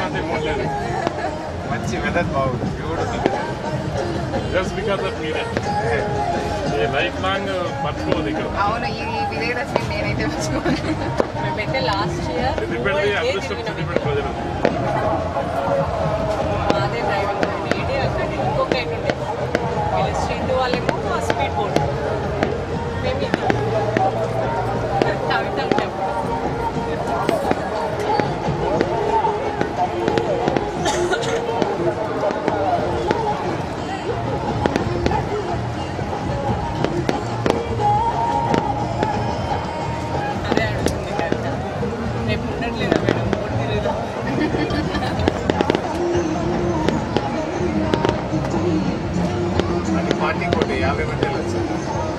అంటే మూడు లేదు మంచి వెదర్ బాగుంది బ్యూటిఫుల్ జస్ట్ బికాస్ ఆఫ్ మీరే లైఫ్ లాంగ్ మర్చిపోదు ఇక్కడ అవును ఈ విజయదశమి నేనైతే మర్చిపోను మేమైతే లాస్ట్ ఇయర్ సిద్దిపేటది అదృష్టం సిద్దిపేట ప్రజలు అదే డ్రైవింగ్ ఏంటి అక్కడ ఇంకొక ఎండ్ ఉండే వీళ్ళ స్ట్రీట్ వాళ్ళేమో మా స్పీడ్ బోట్ మేము ఇది టవి టవి టవి అదే అడుగుతుంది కరెక్ట్ రేపు ఉండట్లేదా మేడం బోట్ తిరుగుదా అది ఫార్టీ కోటి యాభై మధ్యలో వచ్చింది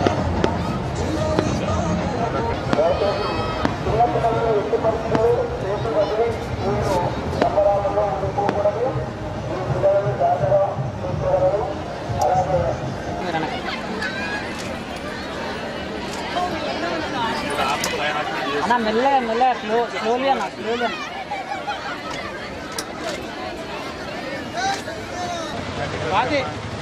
అన్న మెల్లగా మెల్లగా స్లో స్లోలీ అన్న స్లోలీ అన్న రాజీ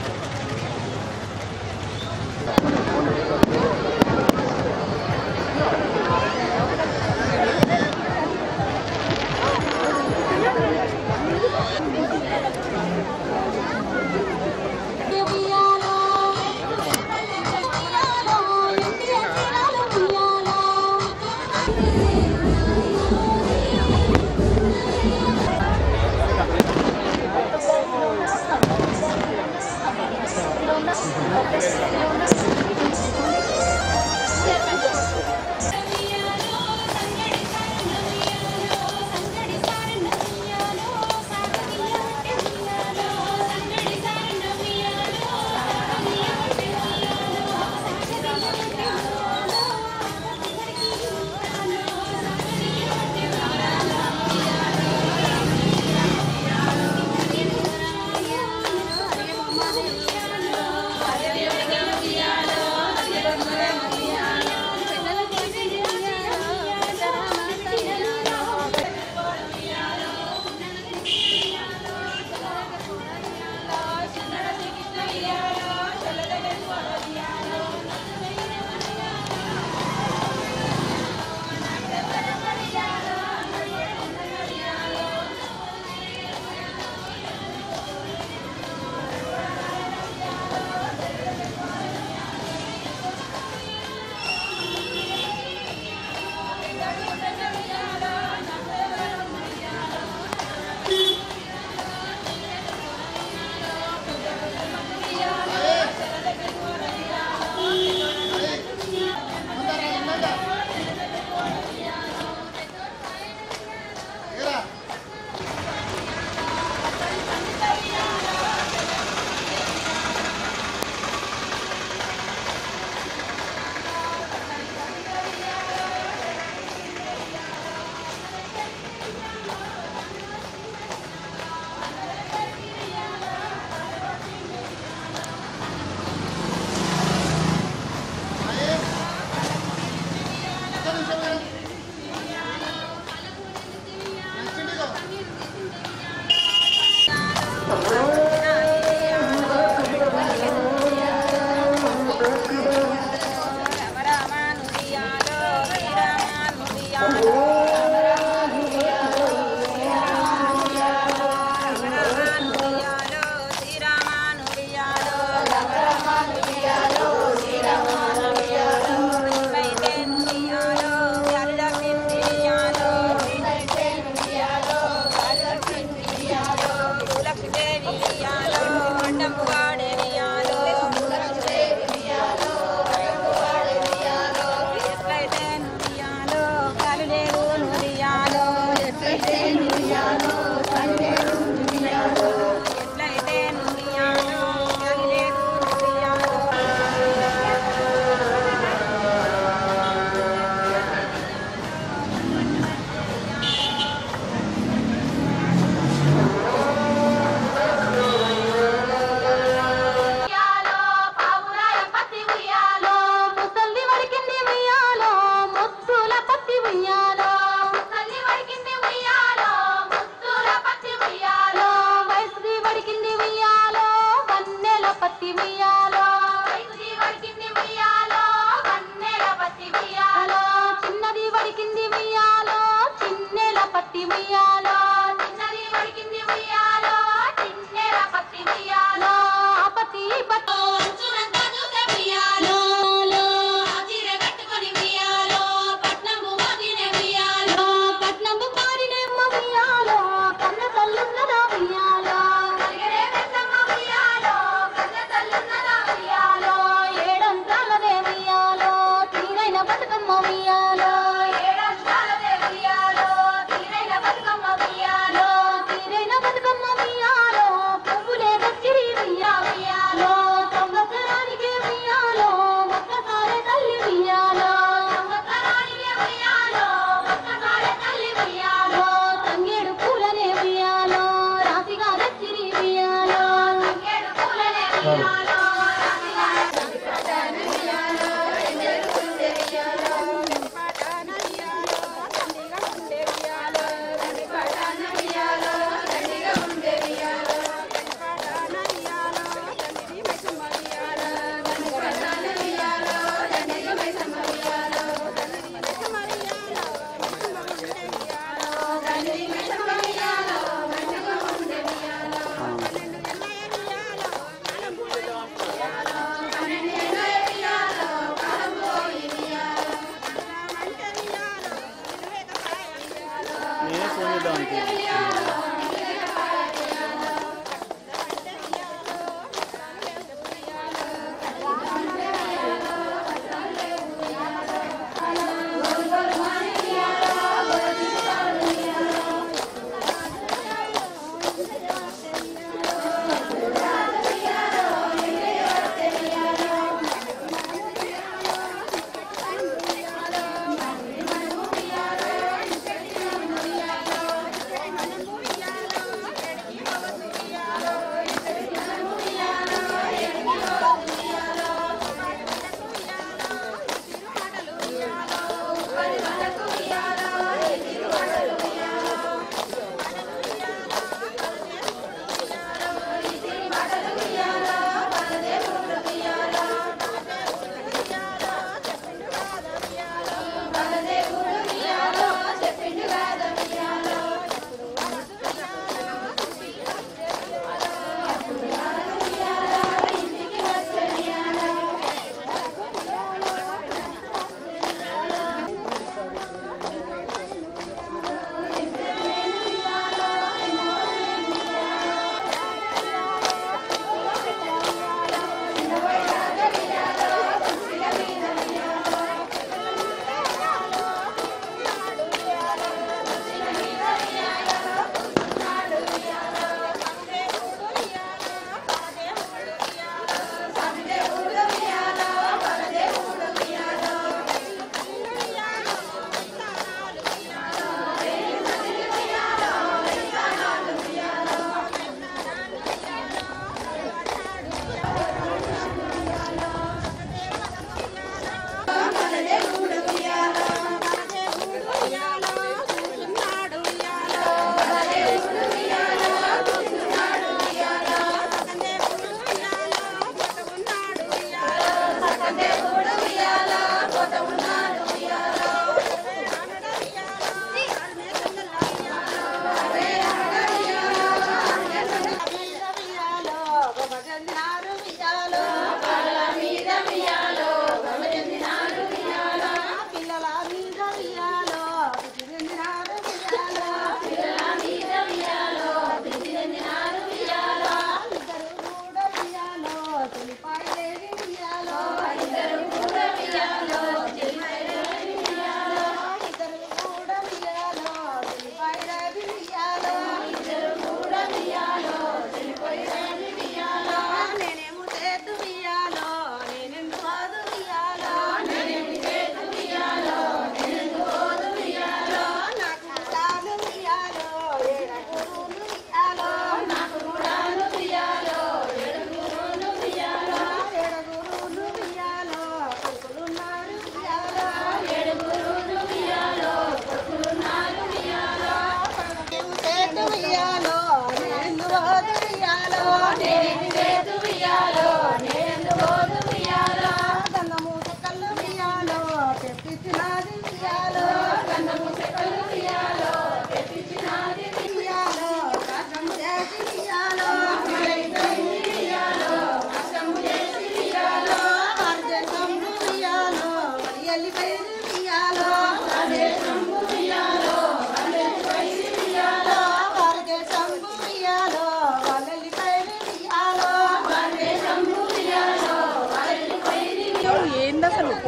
ఉయ్యాలో పావురాయ పత్తి ఉయ్యాలో ముసలి వడికింది ఉయ్యాలో ముత్తుల పత్తి ఉయ్యాలో ముసలి వడికింది ఉయ్యాలో పట్టి ఉయ్యాలో చిన్నది వడికింది ఉయ్యాలో చిన్నెర పట్టి ఉయ్యాలో ఆ పట్టి పట్టు అంచునంతా చూసే ఉయ్యాలో ఆ చీర కట్టుకొని ఉయ్యాలో పట్నము మోదినే ఉయ్యాలో పట్నము మారినేమ్మ ఉయ్యాలో కన్న తల్లున్నదా ఉయ్యాలో కలిగరే వెన్నమ్మ ఉయ్యాలో కన్న తల్లున్నదా ఉయ్యాలో ఏడంతాలదే ఉయ్యాలో తీరైన బతుకమ్మ ఉయ్యాలో ఏడంతాలదే ఉయ్యాలో తీరైన బతుకమ్మ ఉయ్యాలో తీరైన బతుకమ్మ ఉయ్యాలో పువ్వులే దచ్చిరి ఉయ్యాలో సంవత్సరానికి ఉయ్యాలో ఒక్కసారి తల్లి ఉయ్యాలో సంవత్సరానికి ఉయ్యాలో ఒక్కసారి తల్లి ఉయ్యాలో తంగేడు పూలనే ఉయ్యాలో రాశిగా దచ్చిరి ఉయ్యాలో తంగేడు పూలనే ఉయ్యాలో రాశిగా నేనే ఫోన్ చేద్దాం అనుకుంటున్నాను. ఉయ్యాలో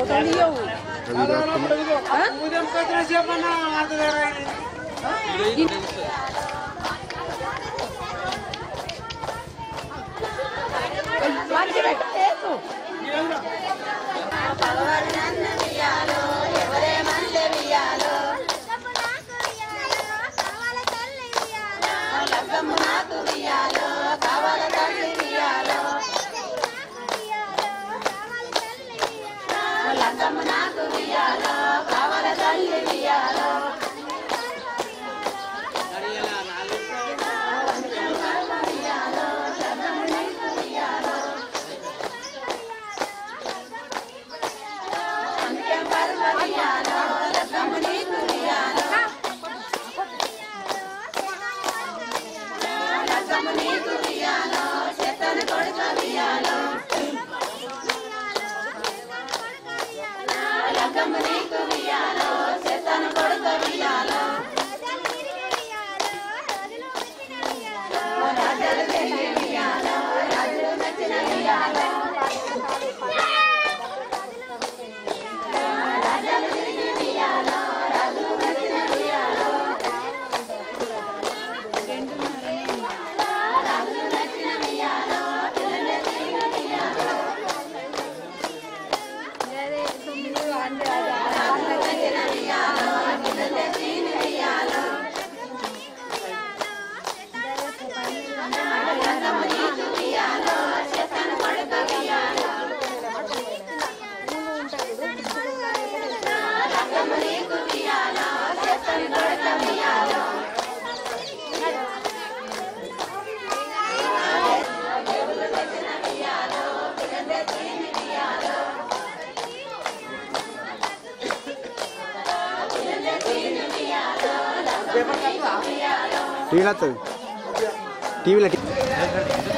టీవీలో వస్తుంది టీవీలో